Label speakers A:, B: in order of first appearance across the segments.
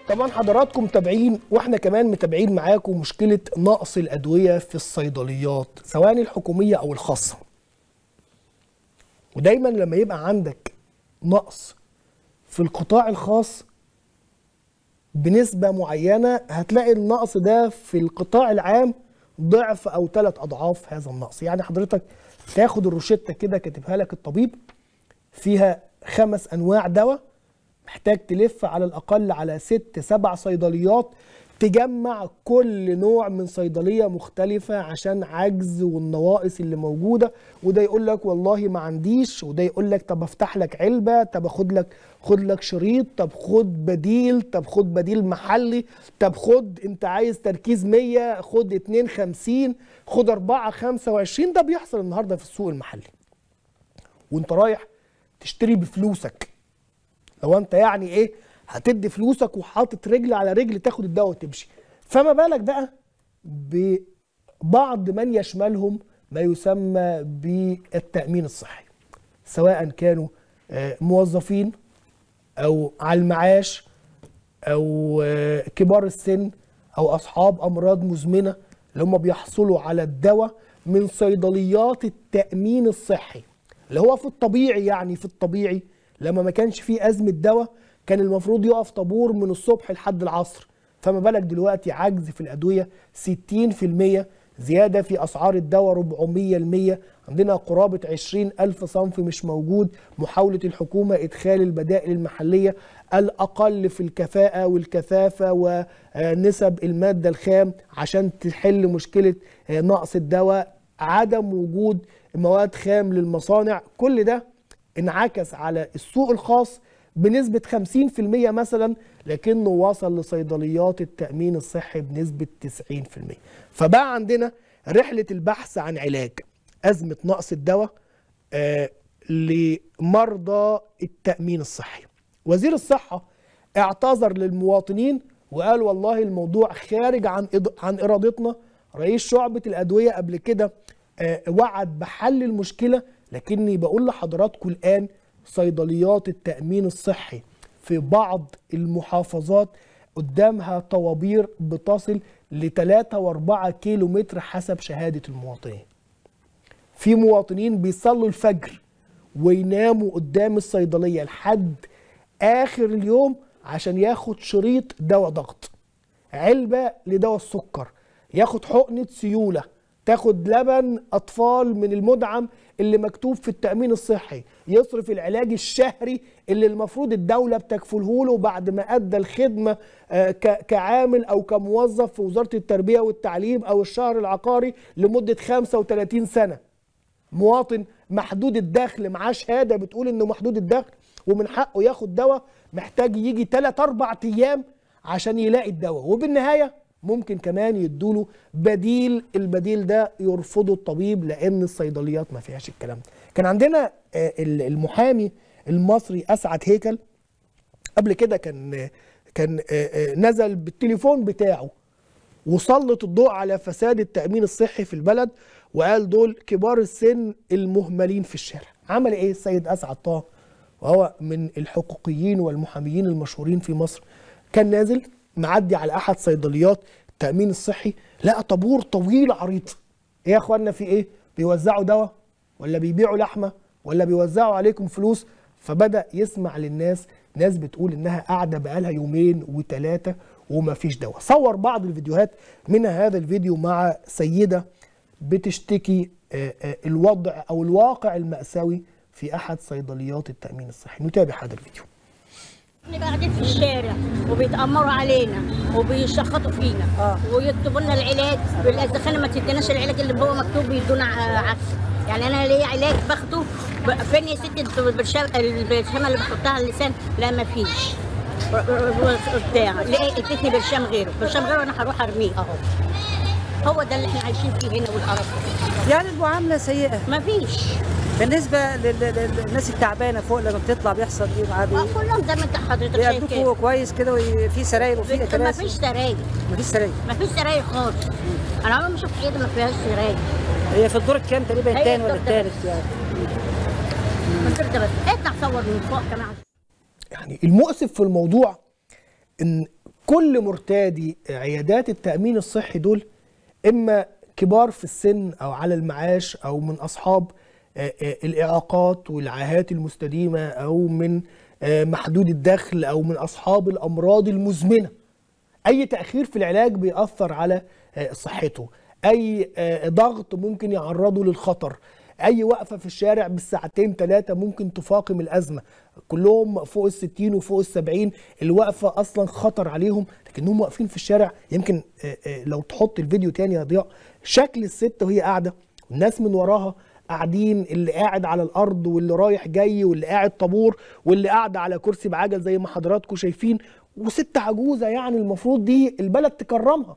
A: طبعا حضراتكم متابعين واحنا كمان متابعين معاكم مشكله نقص الادويه في الصيدليات سواء الحكوميه او الخاصه ودايما لما يبقى عندك نقص في القطاع الخاص بنسبه معينه هتلاقي النقص ده في القطاع العام ضعف او ثلاث اضعاف هذا النقص يعني حضرتك تاخد الروشته كده كاتبها لك الطبيب فيها خمس انواع دواء محتاج تلف على الاقل على ست سبع صيدليات تجمع كل نوع من صيدليه مختلفه عشان عجز والنواقص اللي موجوده وده يقول لك والله ما عنديش وده يقول لك طب افتح لك علبه طب اخد لك خد لك شريط طب خد بديل طب خد بديل محلي طب خد انت عايز تركيز 100 خد 2 50 خد 4 25 ده بيحصل النهارده في السوق المحلي وانت رايح تشتري بفلوسك لو انت يعني ايه هتدي فلوسك وحاطط رجل على رجل تاخد الدواء وتمشي فما بالك بقى ببعض من يشملهم ما يسمى بالتأمين الصحي سواء كانوا آه، موظفين او على المعاش او آه، كبار السن او اصحاب امراض مزمنه اللي هم بيحصلوا على الدواء من صيدليات التأمين الصحي اللي هو في الطبيعي يعني في الطبيعي لما ما كانش فيه أزمة دواء كان المفروض يقف طابور من الصبح لحد العصر فما بالك دلوقتي عجز في الأدوية 60% زيادة في أسعار الدواء 400% عندنا قرابة 20 ألف صنف مش موجود محاولة الحكومة إدخال البدائل المحلية الأقل في الكفاءة والكثافة ونسب المادة الخام عشان تحل مشكلة نقص الدواء عدم وجود مواد خام للمصانع كل ده انعكس على السوق الخاص بنسبة 50% مثلا لكنه وصل لصيدليات التأمين الصحي بنسبة 90% فبقى عندنا رحلة البحث عن علاج أزمة نقص الدواء آه لمرضى التأمين الصحي وزير الصحة اعتذر للمواطنين وقال والله الموضوع خارج عن إض- عن إرادتنا رئيس شعبة الأدوية قبل كده آه، وعد بحل المشكلة لكني بقول لحضراتكم الآن صيدليات التأمين الصحي في بعض المحافظات قدامها طوابير بتصل ل 3 و4 كيلو متر حسب شهادة المواطنين في مواطنين بيصلوا الفجر ويناموا قدام الصيدلية لحد آخر اليوم عشان ياخد شريط دواء ضغط علبة لدواء السكر ياخد حقنة سيولة تاخد لبن أطفال من المدعم اللي مكتوب في التأمين الصحي يصرف العلاج الشهري اللي المفروض الدولة بتكفله له بعد ما أدى الخدمة آه، ك- كعامل أو كموظف في وزارة التربية والتعليم أو الشهر العقاري لمدة 35 سنة مواطن محدود الدخل معاه شهاده بتقول انه محدود الدخل ومن حقه ياخد دواء محتاج يجي 3 4 ايام عشان يلاقي الدواء وبالنهايه ممكن كمان يدوله بديل البديل ده يرفضه الطبيب لان الصيدليات ما فيهاش الكلام ده كان عندنا آه، المحامي المصري اسعد هيكل قبل كده كان كان آه، آه، نزل بالتليفون بتاعه وسلط الضوء على فساد التأمين الصحي في البلد وقال دول كبار السن المهملين في الشارع عمل ايه السيد أسعد طه وهو من الحقوقيين والمحاميين المشهورين في مصر كان نازل معدي على أحد صيدليات التأمين الصحي لقى طابور طويل عريض ايه يا اخوانا في ايه بيوزعوا دواء ولا بيبيعوا لحمة ولا بيوزعوا عليكم فلوس فبدأ يسمع للناس ناس بتقول انها قاعدة بقالها يومين وثلاثة وما فيش دواء صور بعض الفيديوهات منها هذا الفيديو مع سيدة بتشتكي آه، آه، الوضع او الواقع المأساوي في احد صيدليات التأمين الصحي نتابع هذا الفيديو
B: احنا قاعدين في الشارع وبيتأمروا علينا وبيشخطوا فينا
C: آه.
B: ويكتبوا لنا العلاج بالأزخانة ما تديناش العلاج اللي هو مكتوب بيدونا ع- عكس يعني انا ليا علاج باخده ب- فين يا ستي انتوا البرشام البرشامه اللي بحطها على اللسان لا ما فيش بتاع ليه ادتني برشام غيره برشام غيره انا هروح ارميه اهو هو ده اللي احنا عايشين فيه هنا والقرف
C: يعني المعامله سيئه
B: ما فيش
C: بالنسبه لل- لل- للناس التعبانه فوق لما بتطلع بيحصل ايه معاه بي-
B: كلهم زي ما انت حضرتك شايف
C: بيقابلوكوا
B: كده
C: كويس كده وفي سراير وفي
B: ما
C: كراسي
B: فيش سراير
C: مفيش سراير
B: ما فيش سراير خالص انا عمري ما شفت حته ما فيهاش سراير
C: هي في الدور الكام تقريبا
B: هي
C: الثاني ولا
B: الدور ده
C: الثالث يعني
B: قلت له ده بس اطلع صور من فوق كمان
A: يعني المؤسف في الموضوع ان كل مرتادي عيادات التامين الصحي دول اما كبار في السن او على المعاش او من اصحاب آه، آه، الاعاقات والعاهات المستديمه او من آه، محدود الدخل او من اصحاب الامراض المزمنه اي تاخير في العلاج بيأثر على آه، صحته اي آه، ضغط ممكن يعرضه للخطر اي وقفه في الشارع بالساعتين ثلاثه ممكن تفاقم الازمه كلهم فوق الستين وفوق السبعين الوقفه اصلا خطر عليهم لكنهم واقفين في الشارع يمكن آه، آه، لو تحط الفيديو تاني يا ضياء شكل الست وهي قاعده والناس من وراها قاعدين اللي قاعد على الارض واللي رايح جاي واللي قاعد طابور واللي قاعد على كرسي بعجل زي ما حضراتكم شايفين وست عجوزه يعني المفروض دي البلد تكرمها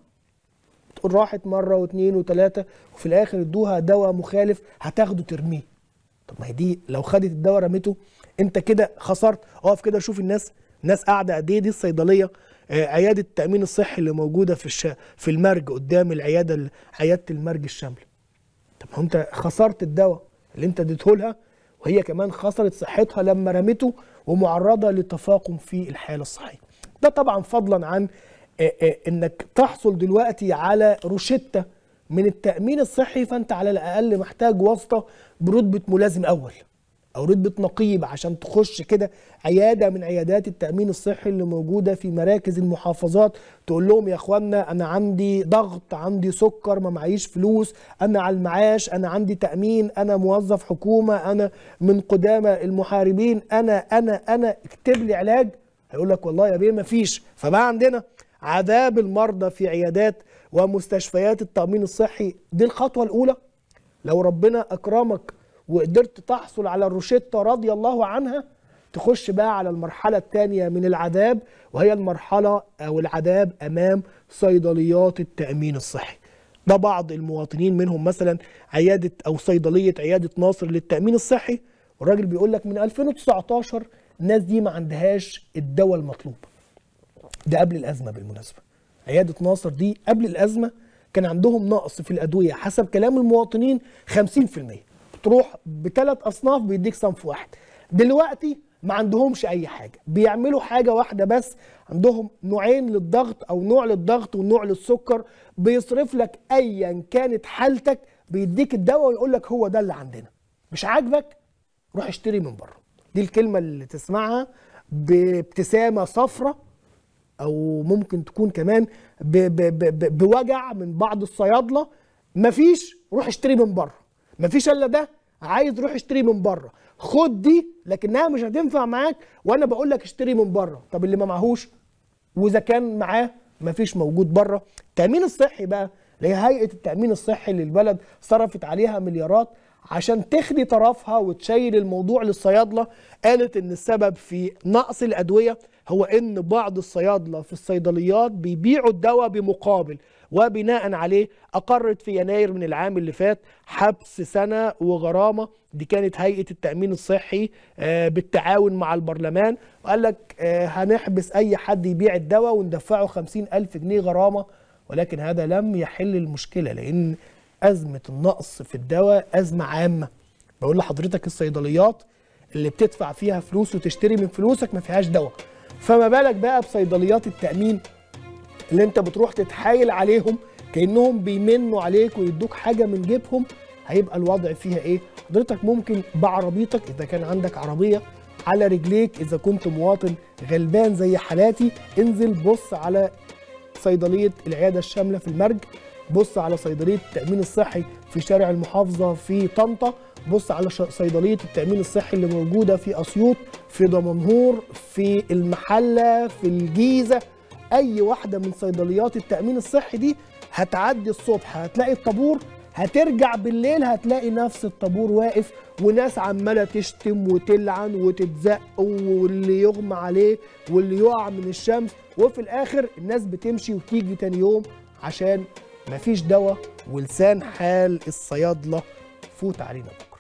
A: تقول راحت مره واثنين وثلاثه وفي الاخر ادوها دواء مخالف هتاخده ترميه طب ما هي دي لو خدت الدواء رميته انت كده خسرت اقف كده شوف الناس الناس قاعده قد ايه دي الصيدليه آه، عياده التامين الصحي اللي موجوده في الش... في المرج قدام العياده ال- عياده المرج الشامله طب ما هو انت خسرت الدواء اللي انت اديته لها وهي كمان خسرت صحتها لما رمته ومعرضه لتفاقم في الحاله الصحيه. ده طبعا فضلا عن آه، آه، انك تحصل دلوقتي على روشته من التامين الصحي فانت على الاقل محتاج واسطه برتبه ملازم اول او رتبه نقيب عشان تخش كده عياده من عيادات التامين الصحي اللي موجوده في مراكز المحافظات تقول لهم يا اخوانا انا عندي ضغط عندي سكر ما معيش فلوس انا على المعاش انا عندي تامين انا موظف حكومه انا من قدامى المحاربين انا انا انا اكتب لي علاج هيقول لك والله يا بيه ما فيش فبقى عندنا عذاب المرضى في عيادات ومستشفيات التامين الصحي دي الخطوه الاولى لو ربنا اكرمك وقدرت تحصل على الروشته رضي الله عنها تخش بقى على المرحله الثانيه من العذاب وهي المرحله او العذاب امام صيدليات التامين الصحي ده بعض المواطنين منهم مثلا عياده او صيدليه عياده ناصر للتامين الصحي والراجل بيقول لك من 2019 الناس دي ما عندهاش الدواء المطلوب ده قبل الازمه بالمناسبه عياده ناصر دي قبل الازمه كان عندهم نقص في الادويه حسب كلام المواطنين 50% تروح بثلاث اصناف بيديك صنف واحد دلوقتي ما عندهمش اي حاجه بيعملوا حاجه واحده بس عندهم نوعين للضغط او نوع للضغط ونوع للسكر بيصرف لك ايا كانت حالتك بيديك الدواء ويقول لك هو ده اللي عندنا مش عاجبك روح اشتري من بره دي الكلمه اللي تسمعها بابتسامه صفرة او ممكن تكون كمان ب ب ب ب بوجع من بعض الصيادله مفيش روح اشتري من بره مفيش الا ده عايز روح اشتري من بره خد دي لكنها مش هتنفع معاك وانا بقول لك اشتري من بره طب اللي ما معهوش واذا كان معاه مفيش موجود بره التامين الصحي بقى اللي هي هيئه التامين الصحي اللي البلد صرفت عليها مليارات عشان تخلي طرفها وتشيل الموضوع للصيادله قالت ان السبب في نقص الادويه هو ان بعض الصيادله في الصيدليات بيبيعوا الدواء بمقابل وبناء عليه اقرت في يناير من العام اللي فات حبس سنه وغرامه دي كانت هيئه التامين الصحي آه، بالتعاون مع البرلمان وقال لك آه، هنحبس اي حد يبيع الدواء وندفعه خمسين الف جنيه غرامه ولكن هذا لم يحل المشكله لان ازمه النقص في الدواء ازمه عامه بقول لحضرتك الصيدليات اللي بتدفع فيها فلوس وتشتري من فلوسك ما فيهاش دواء فما بالك بقى بصيدليات التامين اللي انت بتروح تتحايل عليهم كانهم بيمنوا عليك ويدوك حاجه من جيبهم هيبقى الوضع فيها ايه حضرتك ممكن بعربيتك اذا كان عندك عربيه على رجليك اذا كنت مواطن غلبان زي حالاتي انزل بص على صيدليه العياده الشامله في المرج بص على صيدليه التامين الصحي في شارع المحافظه في طنطا بص على ش- صيدليه التامين الصحي اللي موجوده في اسيوط في دمنهور في المحله في الجيزه اي واحده من صيدليات التامين الصحي دي هتعدي الصبح هتلاقي الطابور هترجع بالليل هتلاقي نفس الطابور واقف وناس عماله تشتم وتلعن وتتزق واللي يغمى عليه واللي يقع من الشمس وفي الاخر الناس بتمشي وتيجي تاني يوم عشان مفيش دواء ولسان حال الصيادله فوت علينا بقى